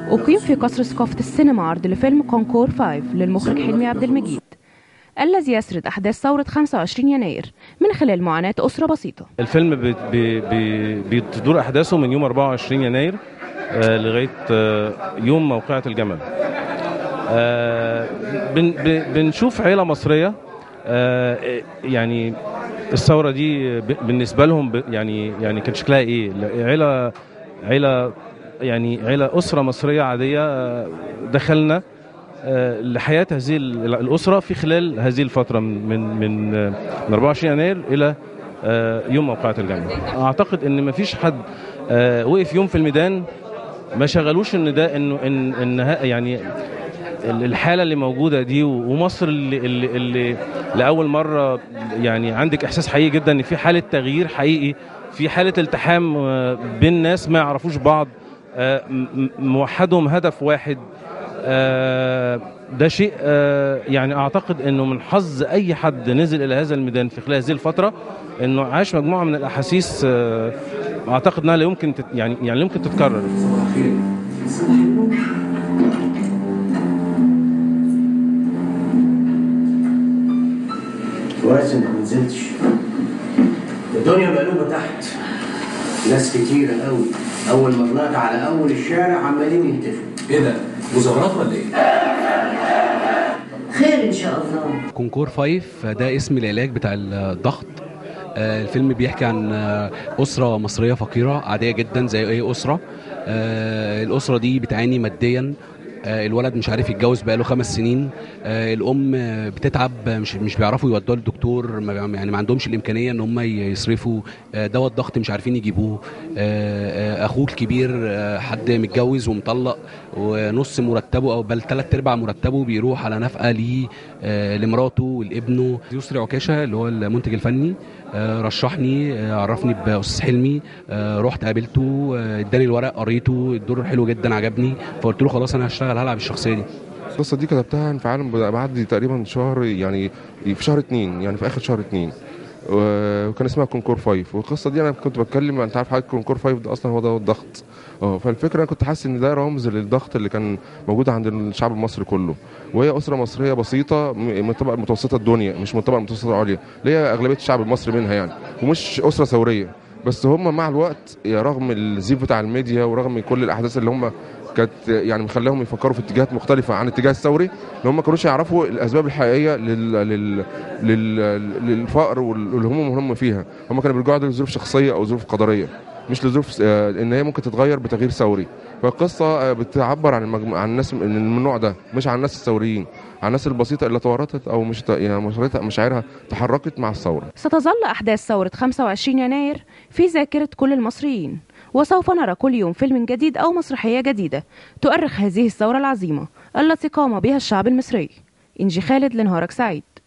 أقيم في قصر ثقافة السينما عرض لفيلم كونكور 5 للمخرج حلمي عبد المجيد الذي يسرد أحداث ثورة 25 يناير من خلال معاناة أسرة بسيطة الفيلم بي بي بي بتدور أحداثه من يوم 24 يناير آه لغاية آه يوم موقعة الجمل آه بن بنشوف عيلة مصرية آه يعني الثورة دي بالنسبة لهم يعني يعني كان شكلها إيه عيلة عيلة يعني عيلة أسرة مصرية عادية دخلنا لحياة هذه الأسرة في خلال هذه الفترة من من من 24 يناير إلى يوم موقعة الجامعة أعتقد إن ما فيش حد وقف يوم في الميدان ما شغلوش إن ده إنه إن إن يعني الحالة اللي موجودة دي ومصر اللي, اللي, اللي لأول مرة يعني عندك إحساس حقيقي جدا إن في حالة تغيير حقيقي في حالة التحام بين ناس ما يعرفوش بعض موحدهم هدف واحد ده شيء يعني اعتقد انه من حظ اي حد نزل الى هذا الميدان في خلال هذه الفتره انه عاش مجموعه من الاحاسيس اعتقد انها لا يمكن تت يعني يعني يمكن تتكرر كويس انك ما نزلتش الدنيا مقلوبه تحت ناس كتيره قوي اول ما طلعت على اول الشارع عمالين يهتفوا ايه ده مظاهرات ولا ايه خير ان شاء الله كونكور 5 ده اسم العلاج بتاع الضغط الفيلم بيحكي عن أسرة مصرية فقيرة عادية جدا زي أي أسرة الأسرة دي بتعاني ماديا الولد مش عارف يتجوز بقاله خمس سنين الام بتتعب مش مش بيعرفوا يودوها للدكتور يعني ما عندهمش الامكانيه ان هم يصرفوا دواء الضغط مش عارفين يجيبوه اخوه الكبير حد متجوز ومطلق ونص مرتبه او بل ثلاث ارباع مرتبه بيروح على نفقه ليه لمراته ولابنه يسري عكاشه اللي هو المنتج الفني رشحني عرفني باستاذ حلمي رحت قابلته اداني الورق قريته الدور حلو جدا عجبني فقلت له خلاص انا هشتغل هلعب الشخصيه دي القصه دي كتبتها انفعالا بعد تقريبا شهر يعني في شهر اتنين يعني في اخر شهر اتنين وكان اسمها كونكور 5 والقصه دي انا كنت بتكلم انت عارف حاجه كونكور 5 ده اصلا هو ده الضغط اه فالفكره انا كنت حاسس ان ده رمز للضغط اللي كان موجود عند الشعب المصري كله وهي اسره مصريه بسيطه من الطبقه المتوسطه الدنيا مش من الطبقه المتوسطه العليا اللي هي اغلبيه الشعب المصري منها يعني ومش اسره ثوريه بس هم مع الوقت رغم الزيف بتاع الميديا ورغم كل الاحداث اللي هم كانت يعني مخليهم يفكروا في اتجاهات مختلفه عن الاتجاه الثوري ان هم ما كانوش يعرفوا الاسباب الحقيقيه لل... لل... لل... للفقر والهموم اللي هم فيها هم كانوا بيرجعوا لظروف شخصيه او ظروف قدريه مش لظروف ان هي ممكن تتغير بتغيير ثوري فالقصه بتعبر عن المجم... عن الناس من النوع ده مش عن الناس الثوريين عن الناس البسيطه اللي تورطت او مش يعني مشاعرها تحركت مع الثوره ستظل احداث ثوره 25 يناير في ذاكره كل المصريين وسوف نرى كل يوم فيلم جديد أو مسرحية جديدة تؤرخ هذه الثورة العظيمة التي قام بها الشعب المصري إنجي خالد لنهارك سعيد